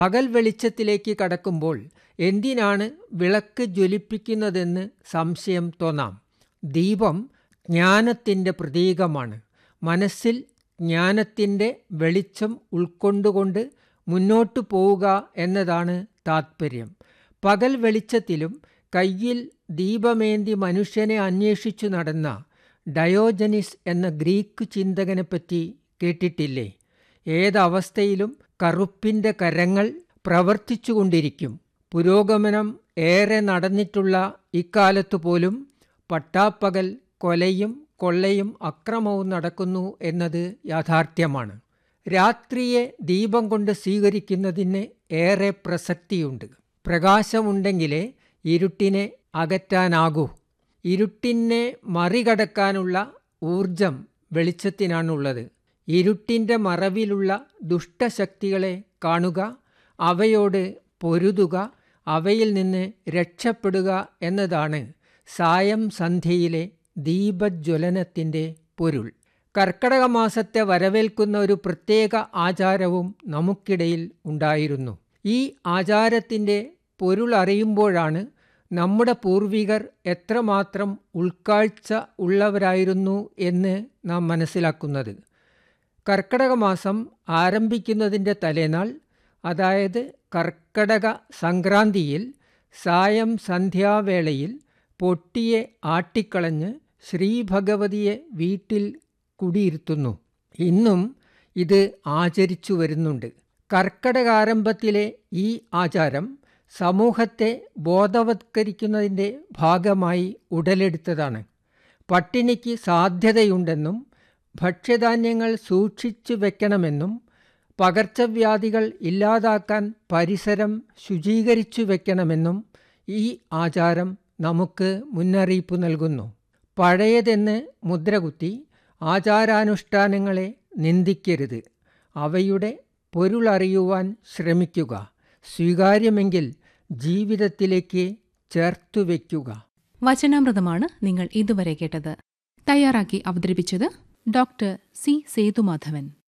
പകൽ വെളിച്ചത്തിലേക്ക് കടക്കുമ്പോൾ എന്തിനാണ് വിളക്ക് ജ്വലിപ്പിക്കുന്നതെന്ന് സംശയം തോന്നാം ദീപം ജ്ഞാനത്തിൻ്റെ പ്രതീകമാണ് മനസ്സിൽ ജ്ഞാനത്തിൻ്റെ വെളിച്ചം ഉൾക്കൊണ്ടുകൊണ്ട് മുന്നോട്ടു പോവുക എന്നതാണ് താത്പര്യം പകൽ വെളിച്ചത്തിലും കയ്യിൽ ദീപമേന്തി മനുഷ്യനെ അന്വേഷിച്ചു നടന്ന ഡയോജനിസ് എന്ന ഗ്രീക്ക് ചിന്തകനെപ്പറ്റി കേട്ടിട്ടില്ലേ ഏതവസ്ഥയിലും കറുപ്പിൻ്റെ കരങ്ങൾ പ്രവർത്തിച്ചുകൊണ്ടിരിക്കും പുരോഗമനം ഏറെ നടന്നിട്ടുള്ള ഇക്കാലത്തു പോലും പട്ടാപ്പകൽ കൊലയും കൊള്ളയും അക്രമവും നടക്കുന്നു എന്നത് യാഥാർത്ഥ്യമാണ് രാത്രിയെ ദീപം കൊണ്ട് സ്വീകരിക്കുന്നതിന് ഏറെ പ്രസക്തിയുണ്ട് പ്രകാശമുണ്ടെങ്കിലേ ഇരുട്ടിനെ അകറ്റാനാകൂ ഇരുട്ടിനെ മറികടക്കാനുള്ള ഊർജം വെളിച്ചത്തിനാണുള്ളത് ഇരുട്ടിൻ്റെ മറവിലുള്ള ദുഷ്ടശക്തികളെ കാണുക അവയോട് പൊരുതുക അവയിൽ നിന്ന് രക്ഷപ്പെടുക എന്നതാണ് സായം സന്ധ്യയിലെ ദീപജ്വലനത്തിൻ്റെ പൊരുൾ കർക്കടക മാസത്തെ വരവേൽക്കുന്ന ഒരു പ്രത്യേക ആചാരവും നമുക്കിടയിൽ ഉണ്ടായിരുന്നു ഈ ആചാരത്തിൻ്റെ പൊരുൾ അറിയുമ്പോഴാണ് നമ്മുടെ പൂർവികർ എത്രമാത്രം ഉൾക്കാഴ്ച ഉള്ളവരായിരുന്നു എന്ന് നാം മനസ്സിലാക്കുന്നത് കർക്കടക മാസം ആരംഭിക്കുന്നതിൻ്റെ തലേനാൾ അതായത് കർക്കടക സംക്രാന്തിയിൽ സായം സന്ധ്യാവേളയിൽ പൊട്ടിയെ ആട്ടിക്കളഞ്ഞ് ശ്രീഭഗവതിയെ വീട്ടിൽ കുടിയിരുത്തുന്നു ഇന്നും ഇത് ആചരിച്ചു വരുന്നുണ്ട് കർക്കടകാരംഭത്തിലെ ഈ ആചാരം സമൂഹത്തെ ബോധവത്കരിക്കുന്നതിൻ്റെ ഭാഗമായി ഉടലെടുത്തതാണ് പട്ടിണിക്ക് സാധ്യതയുണ്ടെന്നും ഭക്ഷ്യധാന്യങ്ങൾ സൂക്ഷിച്ചു വെക്കണമെന്നും പകർച്ചവ്യാധികൾ ഇല്ലാതാക്കാൻ പരിസരം ശുചീകരിച്ചു വെക്കണമെന്നും ഈ ആചാരം നമുക്ക് മുന്നറിയിപ്പ് നൽകുന്നു പഴയതെന്ന് മുദ്രകുത്തി ആചാരാനുഷ്ഠാനങ്ങളെ നിന്ദിക്കരുത് അവയുടെ പൊരുളറിയുവാൻ ശ്രമിക്കുക സ്വീകാര്യമെങ്കിൽ ജീവിതത്തിലേക്ക് ചേർത്തു വയ്ക്കുക വചനാമൃതമാണ് നിങ്ങൾ ഇതുവരെ കേട്ടത് തയ്യാറാക്കി അവതരിപ്പിച്ചത് ഡോക്ടർ സി സേതുമാധവൻ